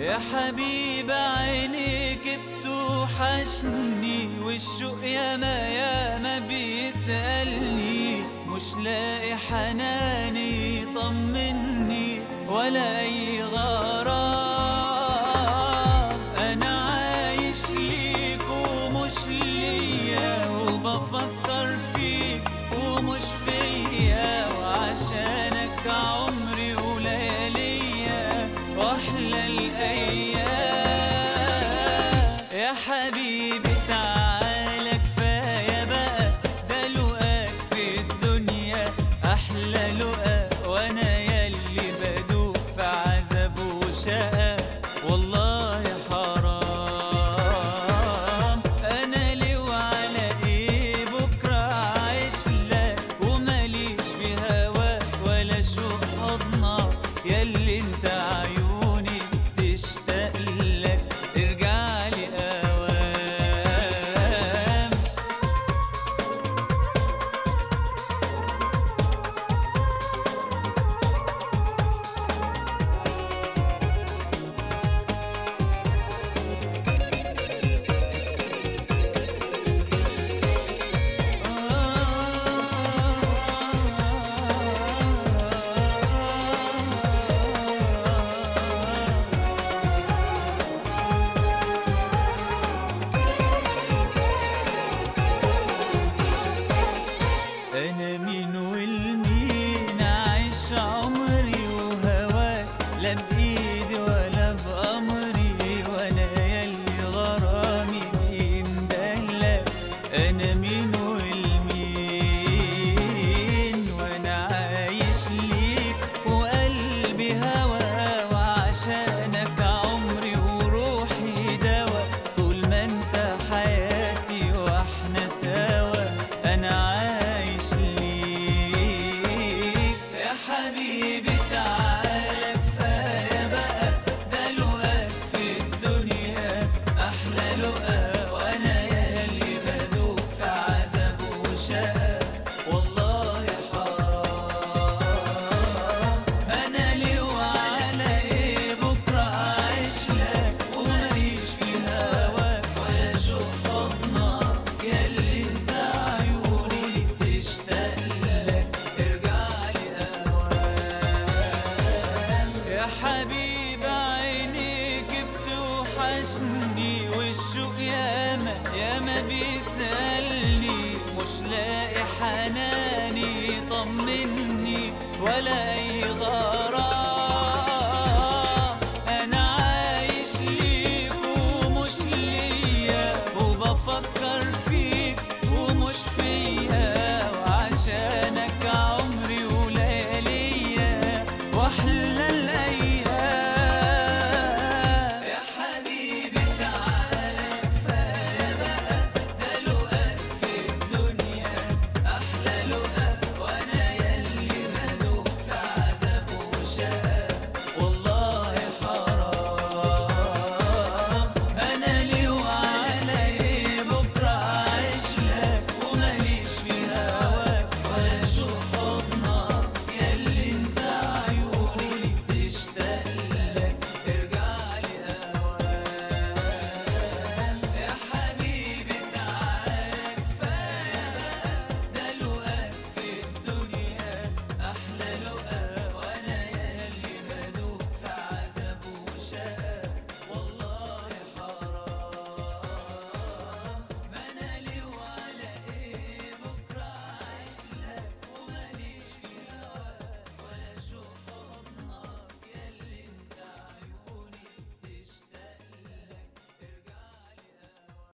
يا حبيب عينيك بتوحشني والشوق ياما ياما بيسألني مش لاقي حناني طمني ولا أي غرام أنا عايش ليك ومش ليا وبفكر فيك ومش فيا وعشانك عمري ولياليا واحلى الايام يا حبيبي تعالى كفايه بقى ده لقاك في الدنيا احلى لقا وانا يلي بدوب في عذاب وشقا والله حرام انا ليه وعلى ايه بكره عايش لك وماليش في هواك ولا شوق حضنك ياللي انت عيوني تشتاق لك ارجع لي اوام انا مين والمين عايش عمري وهواك لا بايدي ولا بامري وانا يلي غرامي بيندلك انا مين والمين وانا عايش ليك وقلبي هوا وعشانك عمري وروحي دوا طول ما انت حياتي واحنا سوا انا عايش ليك يا حبيبي تعالى كفايه بقى ده لقاك في الدنيا احلى لقا وانا ياللي بدوب في عذاب وشقا والله حرام انا ليه وعلى ايه بكره عايش لك وماليش في هواك ولا شوق حضنك ياللي انت عيوني تشتاق لك ارجع لي اوام يا حبيب عينيك بتوحشني والشوق ياما ياما بيسألني مش لاقي حناني طمني ولا اي غار